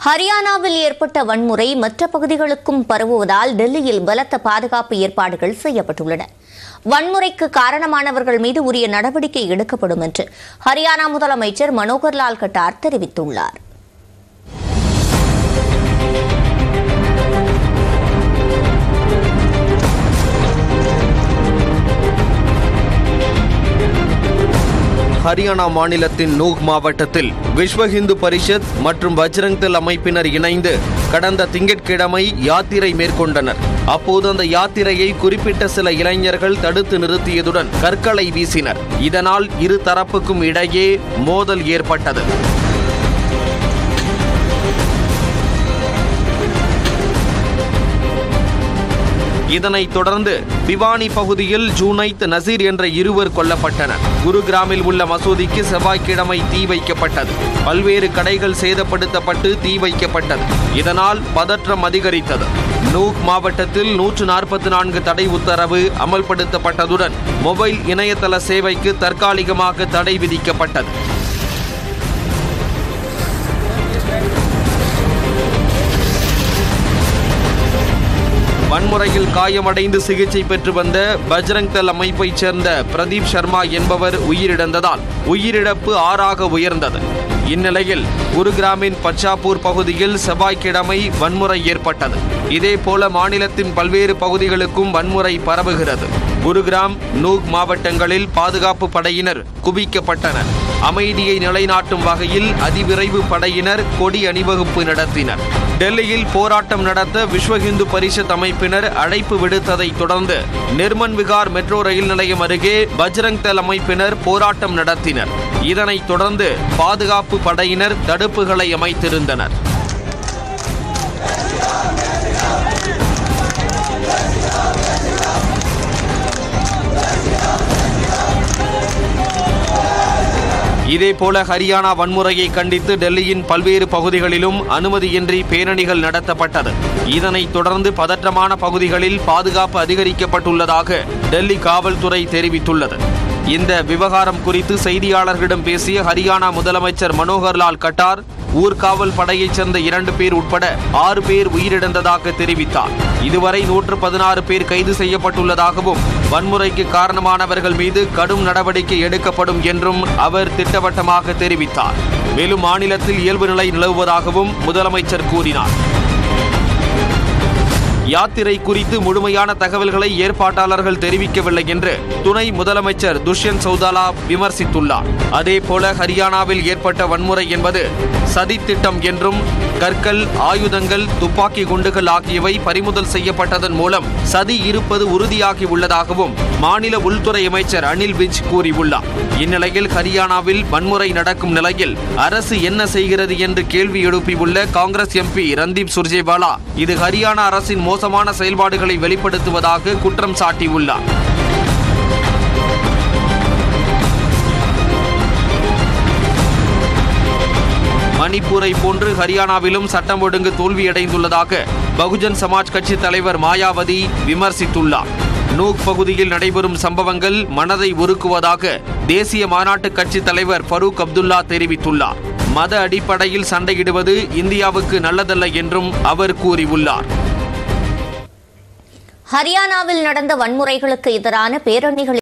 ஹரியானாவில் ஏற்பட்ட வன்முறை மற்ற பகுதிகளுக்கும் பரவுவதால் டெல்லியில் பலத்த பாதுகாப்பு ஏற்பாடுகள் செய்யப்பட்டுள்ளன வன்முறைக்கு காரணமானவர்கள் மீது உரிய நடவடிக்கை எடுக்கப்படும் என்று ஹரியானா முதலமைச்சர் மனோகர்லால் கட்டார் தெரிவித்துள்ளார் ஹரியானா மாநிலத்தின் நூக் மாவட்டத்தில் விஸ்வ இந்து பரிஷத் மற்றும் பஜ்ரங் தள் அமைப்பினர் இணைந்து கடந்த திங்கட்கிழமை யாத்திரை மேற்கொண்டனர் அப்போது அந்த யாத்திரையை குறிப்பிட்ட சில இளைஞர்கள் தடுத்து நிறுத்தியதுடன் கற்களை வீசினர் இதனால் இரு தரப்புக்கும் இடையே மோதல் ஏற்பட்டது இதனைத் தொடர்ந்து பிவானி பகுதியில் ஜூனைத் நசீர் என்ற இருவர் கொல்லப்பட்டனர் குருகிராமில் உள்ள மசூதிக்கு செவ்வாய்க்கிழமை தீ வைக்கப்பட்டது பல்வேறு கடைகள் சேதப்படுத்தப்பட்டு தீ வைக்கப்பட்டது இதனால் பதற்றம் அதிகரித்தது நூக் மாவட்டத்தில் நூற்று நாற்பத்தி நான்கு தடை உத்தரவு அமல்படுத்தப்பட்டதுடன் மொபைல் இணையதள சேவைக்கு தற்காலிகமாக தடை விதிக்கப்பட்டது வன்முறையில் காயமடைந்து சிகிச்சை பெற்று வந்த பஜ்ரங் தள் அமைப்பைச் சேர்ந்த பிரதீப் சர்மா என்பவர் உயிரிழந்ததால் உயிரிழப்பு ஆறாக உயர்ந்தது இந்நிலையில் குருகிராமின் பச்சாப்பூர் பகுதியில் செவ்வாய்க்கிழமை வன்முறை ஏற்பட்டது இதேபோல மாநிலத்தின் பல்வேறு பகுதிகளுக்கும் வன்முறை பரவுகிறது குருகிராம் நூக் மாவட்டங்களில் பாதுகாப்பு படையினர் குவிக்கப்பட்டனர் அமைதியை நிலைநாட்டும் வகையில் அதிவிரைவு படையினர் கொடி அணிவகுப்பு நடத்தினர் டெல்லியில் போராட்டம் நடத்த விஸ்வ இந்து பரிஷத் அமைப்பினர் அழைப்பு விடுத்ததை தொடர்ந்து நிர்மன் விகார் மெட்ரோ ரயில் நிலையம் அருகே பஜ்ரங் தள் அமைப்பினர் போராட்டம் நடத்தினர் இதனைத் தொடர்ந்து பாதுகாப்பு படையினர் தடுப்புகளை அமைத்திருந்தனர் இதேபோல ஹரியானா வன்முறையை கண்டித்து டெல்லியின் பல்வேறு பகுதிகளிலும் அனுமதியின்றி பேரணிகள் நடத்தப்பட்டது இதனைத் தொடர்ந்து பதற்றமான பகுதிகளில் பாதுகாப்பு அதிகரிக்கப்பட்டுள்ளதாக டெல்லி காவல்துறை தெரிவித்துள்ளது இந்த விவகாரம் குறித்து செய்தியாளர்களிடம் பேசிய ஹரியானா முதலமைச்சர் மனோகர்லால் கட்டார் ஊர்காவல் படையைச் சேர்ந்த இரண்டு பேர் உட்பட ஆறு பேர் உயிரிழந்ததாக தெரிவித்தார் இதுவரை நூற்று பதினாறு பேர் கைது செய்யப்பட்டுள்ளதாகவும் வன்முறைக்கு காரணமானவர்கள் மீது கடும் நடவடிக்கை எடுக்கப்படும் என்றும் அவர் திட்டவட்டமாக தெரிவித்தார் மேலும் மாநிலத்தில் இயல்பு நிலை நிலவுவதாகவும் முதலமைச்சர் கூறினார் யாத்திரை குறித்து முழுமையான தகவல்களை ஏற்பாட்டாளர்கள் தெரிவிக்கவில்லை என்று துணை முதலமைச்சர் துஷ்யந்த் சௌதாலா விமர்சித்துள்ளார் அதேபோல ஹரியானாவில் ஏற்பட்ட வன்முறை என்பது சதித்திட்டம் என்றும் கற்கள் ஆயுதங்கள் துப்பாக்கி குண்டுகள் ஆகியவை பறிமுதல் செய்யப்பட்டதன் மூலம் சதி இருப்பது உறுதியாகி உள்ளதாகவும் மாநில உள்துறை அமைச்சர் அனில் விஜ் கூறியுள்ளார் இந்நிலையில் ஹரியானாவில் வன்முறை நடக்கும் நிலையில் அரசு என்ன செய்கிறது என்று கேள்வி எழுப்பியுள்ள காங்கிரஸ் எம்பி ரந்தீப் சுர்ஜேவாலா இது ஹரியானா அரசின் மோசமான செயல்பாடுகளை வெளிப்படுத்துவதாக குற்றம் சாட்டியுள்ளார் மணிப்பூரை போன்று ஹரியானாவிலும் சட்டம் ஒழுங்கு தோல்வியடைந்துள்ளதாக பகுஜன் சமாஜ் கட்சி தலைவர் மாயாவதி விமர்சித்துள்ளார் நூக் பகுதியில் நடைபெறும் சம்பவங்கள் மனதை உருக்குவதாக தேசிய மாநாட்டு கட்சி தலைவர் ஃபரூக் அப்துல்லா தெரிவித்துள்ளார் மத அடிப்படையில் சண்டையிடுவது இந்தியாவுக்கு நல்லதல்ல என்றும் அவர் கூறியுள்ளார் ஹரியானாவில் நடந்த வன்முறைகளுக்கு எதிரான பேரணிகளில்